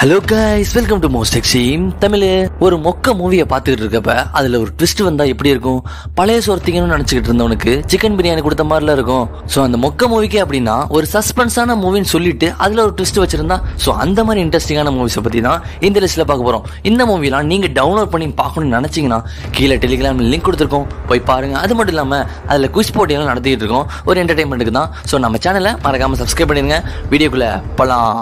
Hello guys welcome to most எக்ஸீம் தமிழ் ஒரு மொக்க மூவியை பார்த்துக்கிட்டு இருக்கப்ப அதுல ஒரு ட்விஸ்ட் வந்தா எப்படி இருக்கும் பழைய சோர்த்திங்கன்னு நினைச்சுக்கிட்டு இருந்தவனுக்கு சிக்கன் பிரியாணி கொடுத்த மாதிரில இருக்கும் ஸோ அந்த மொக்க மூவிக்கு அப்படின்னா ஒரு சஸ்பென்ஸான மூவின்னு சொல்லிட்டு அதுல ஒரு ட்விஸ்ட் வச்சிருந்தா ஸோ அந்த மாதிரி இன்ட்ரெஸ்டிங்கான மூவிஸை பத்தி தான் இந்த லிஸ்ட்ல பார்க்க போறோம் இந்த மூவிலாம் நீங்க டவுன்லோட் பண்ணி பார்க்கணும்னு நினைச்சீங்கன்னா கீழே டெலிகிராம் லிங்க் கொடுத்துருக்கோம் போய் பாருங்க அது மட்டும் இல்லாம அதுல குவிஸ் போட்டியெல்லாம் நடத்திட்டு இருக்கோம் ஒரு என்டர்டைன்மெண்ட்டுக்கு தான் ஸோ நம்ம சேனலை மறக்காம சப்ஸ்கிரைப் பண்ணிருங்க வீடியோக்குள்ள போலாம்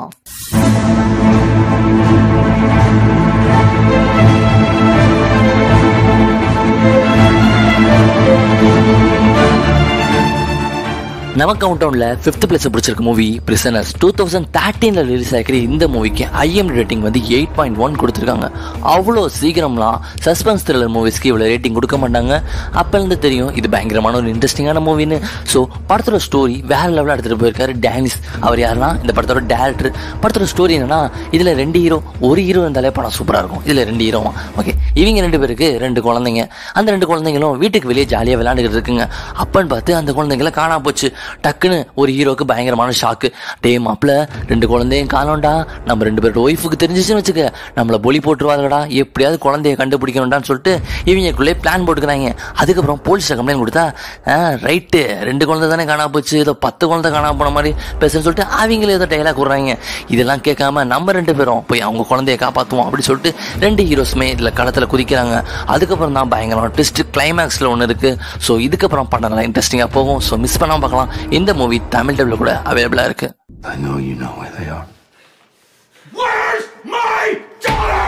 நம்ம கவுண்டவுன்ல ஃபிஃப்த் பிளேஸ் பிடிச்சிருக்க மூவி பிரிசனர்ஸ் டூ தௌசண்ட் தேர்ட்டீன்ல ரிலீஸ் ஆகிற இந்த மூவிக்கு ஐஎம் ரேட்டிங் வந்து எயிட் பாயிண்ட் ஒன் கொடுத்துருக்காங்க அவ்வளோ சீக்கிரம்லாம் சஸ்பென்ஸ் த்ரில்லர் மூவிஸ்க்கு இவ்வளோ ரேட்டிங் கொடுக்க மாட்டாங்க அப்போலேருந்து தெரியும் இது பயங்கரமான ஒரு இன்ட்ரெஸ்டிங்கான மூவின்னு ஸோ படத்தோட ஸ்டோரி வேற லெவலில் எடுத்துகிட்டு போயிருக்காரு டேனிஸ் அவர் யாருன்னா இந்த படத்தோட டேரக்டர் படத்தோட ஸ்டோரி என்னன்னா இதில் ரெண்டு ஹீரோ ஒரு ஹீரோ இருந்தாலே படம் சூப்பராக இருக்கும் இதில் ரெண்டு ஹீரோ ஓகே இவங்க ரெண்டு பேருக்கு ரெண்டு குழந்தைங்க அந்த ரெண்டு குழந்தைங்களும் வீட்டுக்கு வெளியே ஜாலியாக விளையாண்டுக்கிட்டு இருக்குங்க அப்பன்னு பார்த்து அந்த குழந்தைங்கள காணாம போச்சு டக்குன்னு ஒரு ஹீரோக்கு பயங்கரமான ஷாக்கு டே மாப்பிள ரெண்டு குழந்தையும் காணோம்டா நம்ம ரெண்டு பேரோட ஒய்ஃபுக்கு தெரிஞ்சிச்சுன்னு வச்சுக்க நம்மளை பொலி போட்டுருவாங்கடா எப்படியாவது குழந்தைய கண்டுபிடிக்கணும்டான்னு சொல்லிட்டு இவங்களுக்குள்ளே பிளான் போட்டுக்கிறாங்க அதுக்கப்புறம் போலீஸில் கம்ப்ளைண்ட் கொடுத்தா ரைட்டு ரெண்டு குழந்தை தானே காணா போச்சு ஏதோ பத்து குழந்தை காணா போன மாதிரி பேசுன்னு சொல்லிட்டு அவங்களே ஏதோ டைலாக் விடுறாங்க இதெல்லாம் கேட்காம நம்ம ரெண்டு பேரும் போய் அவங்க குழந்தைய காப்பாற்றுவோம் அப்படி சொல்லிட்டு ரெண்டு ஹீரோஸுமே இதில் களத்தில் குதிக்கிறாங்க அதுக்கப்புறம் தான் பயங்கரமான ட்விஸ்ட் கிளைமேக்ஸில் ஒன்று இருக்குது ஸோ இதுக்கப்புறம் படம் நல்லா இன்ட்ரெஸ்டிங்காக போகும் ஸோ மிஸ் பண்ணாமல் பார்க்கலாம் இந்த மூவி தமிழ் டபிள் கூட அவைலபிளாக இருக்குது I know you know where they are. Where's my daughter?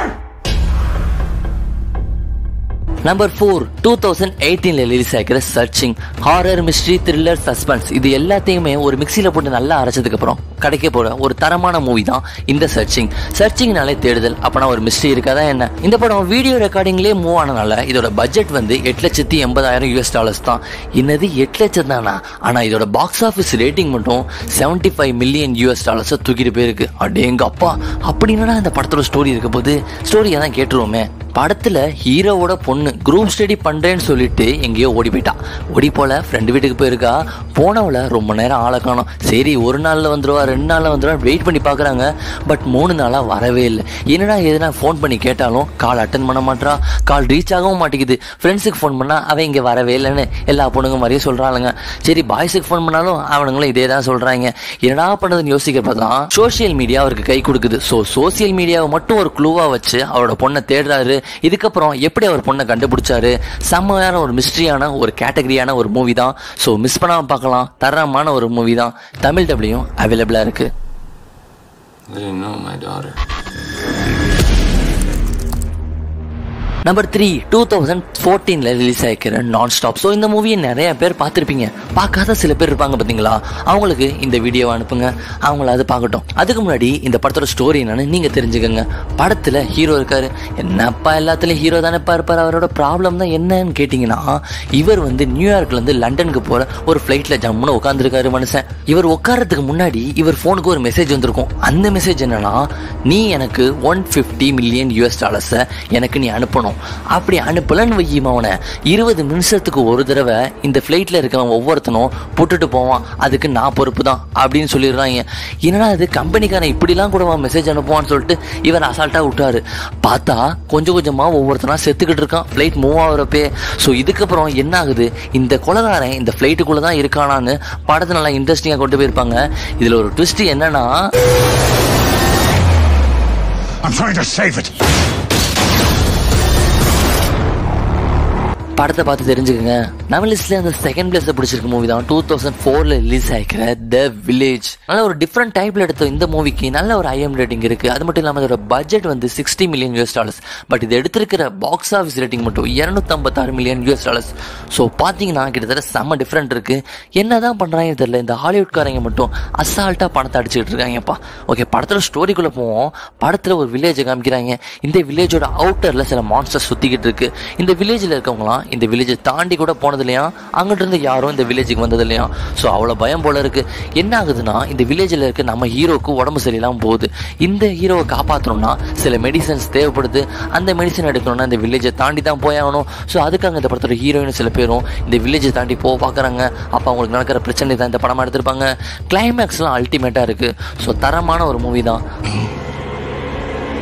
Number four two thousand எயிட்டீன்ல ரிலீஸ் ஆகிற searching horror mystery thriller suspense இது எல்லாத்தையுமே ஒரு மிக்சியில் போட்டு நல்லா அரைச்சதுக்கு அப்புறம் கிடைக்க போற ஒரு தரமான மூவி தான் இந்த சர்ச்சிங் சர்ச்சிங்னாலே தேடுதல் அப்பனா ஒரு மிஸ்ட்ரி இருக்காதா என்ன இந்த படம் வீடியோ ரெக்கார்டிங்லேயே மூவ் ஆனனால இதோட பட்ஜெட் வந்து எட்டு லட்சத்தி எண்பதாயிரம் யூஎஸ் டாலர்ஸ் தான் என்னது எட்டு லட்சம் தானா ஆனா இதோட பாக்ஸ் ஆஃபீஸ் ரேட்டிங் மட்டும் செவன்டி ஃபைவ் மில்லியன் யூஎஸ் டாலர்ஸை தூக்கிட்டு போயிருக்கு அடே எங்க அப்பா அப்படின்னா இந்த படத்தோட ஸ்டோரி இருக்க போது ஸ்டோரியை தான் கேட்டுருவோமே படத்துல ஹீரோவோட பொண்ணு குரூப் ஸ்டடி பண்றேன்னு சொல்லிட்டு எங்கேயோ ஓடி போயிட்டா ஓடி போல ஃப்ரெண்டு வீட்டுக்கு போயிருக்கா போனவள ரொம்ப நேரம் ஆளை காணோம் சரி ஒரு நாள்ல வந்துருவா ரெண்டு நாள்ல வந்துருவா வெயிட் பண்ணி பாக்குறாங்க பட் மூணு நாளா வரவே இல்லை என்னடா எதுனா ஃபோன் பண்ணி கேட்டாலும் கால் அட்டன் பண்ண மாட்டா கால் ரீச் ஆகவும் மாட்டேங்குது ஃப்ரெண்ட்ஸுக்கு ஃபோன் பண்ணா அவன் இங்க வரவே இல்லைன்னு எல்லா பொண்ணுங்க மாதிரியே சொல்றாளுங்க சரி பாய்ஸுக்கு ஃபோன் பண்ணாலும் அவனுங்களும் இதே தான் சொல்றாங்க என்னடா பண்றதுன்னு யோசிக்கிறப்ப தான் சோசியல் மீடியா அவருக்கு கை கொடுக்குது ஸோ சோசியல் மீடியாவை மட்டும் ஒரு க்ளூவா வச்சு அவரோட பொண்ணை தேடுறாரு இதுக்கப்புறம் எப்படி அவர் பொண்ணை கண்டுபிடிச்சாரு செம்மையான ஒரு மிஸ்ட்ரியான ஒரு கேட்டகரியான ஒரு மூவி தான் ஸோ மிஸ் பண்ணாம பார்க்கலாம் தரமான ஒரு மூவி தான் தமிழ் டபிள்யூயும் அவைலபிளா இருக்கு I didn't know my daughter. Number three two thousand ஃபோர்டீனில் ரிலீஸ் ஆகிக்கிற நான் ஸ்டாப் ஸோ இந்த மூவியை நிறைய பேர் பார்த்துருப்பீங்க பார்க்காத சில பேர் இருப்பாங்க பார்த்தீங்களா அவங்களுக்கு இந்த வீடியோவை அனுப்புங்க அவங்கள அது பார்க்கட்டும் அதுக்கு முன்னாடி இந்த படத்தோட ஸ்டோரி என்னன்னு நீங்கள் தெரிஞ்சுக்கோங்க படத்தில் ஹீரோ இருக்காரு என்னப்பா எல்லாத்துலேயும் ஹீரோ தானேப்பா இருப்பார் அவரோட ப்ராப்ளம் தான் என்னன்னு கேட்டிங்கன்னா இவர் வந்து நியூயார்க்லேருந்து லண்டனுக்கு போகிற ஒரு ஃப்ளைட்டில் ஜம்முன்னு உட்காந்துருக்காரு மனுஷன் இவர் உட்காரத்துக்கு முன்னாடி இவர் ஃபோனுக்கு ஒரு மெசேஜ் வந்திருக்கும் அந்த மெசேஜ் என்னன்னா நீ எனக்கு ஒன் ஃபிஃப்டி மில்லியன் யூஎஸ் டாலர்ஸை எனக்கு நீ அனுப்பணும் அப்படி அனுப்பலன்னு வையும் அவனை இருபது நிமிஷத்துக்கு ஒரு தடவை இந்த ஃப்ளைட்டில் இருக்கிறவன் ஒவ்வொருத்தனும் போட்டுட்டு போவான் அதுக்கு நான் பொறுப்பு தான் அப்படின்னு சொல்லிடுறாங்க என்னடா இது கம்பெனிக்காரன் இப்படிலாம் கூட மெசேஜ் அனுப்புவான்னு சொல்லிட்டு இவர் அசால்ட்டாக விட்டாரு பார்த்தா கொஞ்சம் கொஞ்சமாக ஒவ்வொருத்தனா செத்துக்கிட்டு இருக்கான் ஃப்ளைட் மூவ் ஆகுறப்பே ஸோ இதுக்கப்புறம் என்ன ஆகுது இந்த கொலகாரன் இந்த ஃப்ளைட்டுக்குள்ளே தான் இருக்கானான்னு படத்தை நல்லா இன்ட்ரெஸ்டிங்காக கொண்டு போயிருப்பாங்க இதில் ஒரு ட்விஸ்ட் என்னன்னா I'm trying to save it. படத்தை பார்த்து தெரிஞ்சுக்கங்க நம்ம லிஸ்ட்ல அந்த செகண்ட் பிளேஸ் பிடிச்சிருக்க மூவி தான் டூ தௌசண்ட் ஃபோர்ல ரிலீஸ் ஆகிக்கிற த வில்லேஜ் நல்ல ஒரு டிஃப்ரெண்ட் டைப்ல எடுத்த இந்த மூவிக்கு நல்ல ஒரு ஐஎம் ரேட்டிங் இருக்கு அது மட்டும் இல்லாமல் அதோட பட்ஜெட் வந்து sixty million US dollars but இது எடுத்திருக்கிற பாக்ஸ் ஆஃபீஸ் ரேட்டிங் மட்டும் இரநூத்தம்பத்தாறு மில்லியன் யூஎஸ் டாலர்ஸ் ஸோ பார்த்தீங்கன்னா கிட்டத்தட்ட செம்ம டிஃப்ரெண்ட் இருக்கு என்னதான் பண்றாங்கன்னு தெரியல இந்த ஹாலிவுட்காரங்க மட்டும் அசால்ட்டா பணத்தை அடிச்சுட்டு இருக்காங்கப்பா ஓகே படத்துல ஸ்டோரிக்குள்ள போவோம் படத்துல ஒரு வில்லேஜ் காமிக்கிறாங்க இந்த வில்லேஜோட அவுட்டர்ல சில மான்ஸ்டர் சுத்திக்கிட்டு இருக்கு இந்த வில்லேஜ்ல இருக்கவங்களாம் இந்த வில்லேஜை தாண்டி கூட போனது இல்லையா அங்கிட்டு இருந்து யாரும் இந்த வில்லேஜுக்கு வந்தது இல்லையா ஸோ அவ்வளோ பயம் போல இருக்கு என்ன ஆகுதுன்னா இந்த வில்லேஜில் இருக்க நம்ம ஹீரோக்கு உடம்பு சரியில்லாம போகுது இந்த ஹீரோவை காப்பாற்றணும்னா சில மெடிசன்ஸ் தேவைப்படுது அந்த மெடிசன் எடுக்கணும்னா இந்த வில்லேஜை தாண்டி தான் போயாகணும் ஸோ அதுக்காக இந்த படத்தோட ஹீரோயின் சில பேரும் இந்த வில்லேஜை தாண்டி போக பார்க்குறாங்க அப்போ அவங்களுக்கு நடக்கிற பிரச்சனை தான் இந்த படமாக எடுத்திருப்பாங்க கிளைமேக்ஸ்லாம் அல்டிமேட்டாக இருக்குது ஸோ தரமான ஒரு மூவி தான்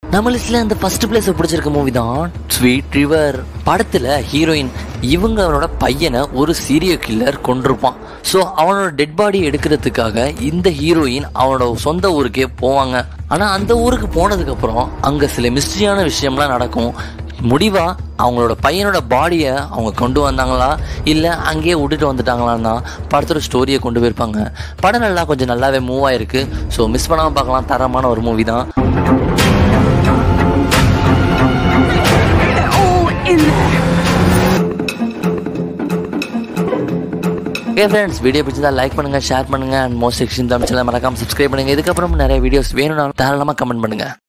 நம்ம லிஸ்ட்ல இந்த ஃபர்ஸ்ட் பிளேஸ் பிடிச்சிருக்க மூவி தான் ஸ்வீட் ரிவர் படத்துல ஹீரோயின் இவங்களோட பையனை ஒரு சீரிய கில்லர் கொண்டிருப்பான் ஸோ அவனோட டெட் பாடி எடுக்கிறதுக்காக இந்த ஹீரோயின் அவனோட சொந்த ஊருக்கே போவாங்க ஆனா அந்த ஊருக்கு போனதுக்கு அப்புறம் அங்க சில மிஸ்ட்ரியான விஷயம்லாம் நடக்கும் முடிவா அவங்களோட பையனோட பாடியை அவங்க கொண்டு வந்தாங்களா இல்லை அங்கேயே விட்டுட்டு வந்துட்டாங்களான்னு தான் படத்தோட ஸ்டோரியை கொண்டு போயிருப்பாங்க படம் நல்லா கொஞ்சம் நல்லாவே மூவ் ஆயிருக்கு ஸோ மிஸ் பண்ணாமல் பார்க்கலாம் தரமான ஒரு மூவி தான் ஓகே ஃப்ரெண்ட்ஸ் வீடியோ பிடிச்சதா லைக் பண்ணுங்க ஷேர் பண்ணுங்க அண்ட் மோஸ்ட் செக்ஷன் தமிழ்ச்சியில் மறக்காம சப்ஸ்கிரைப் பண்ணுங்க இதுக்கப்புறம் நிறைய வீடியோஸ் வேணும்னாலும் தாராளமாக கமெண்ட் பண்ணுங்க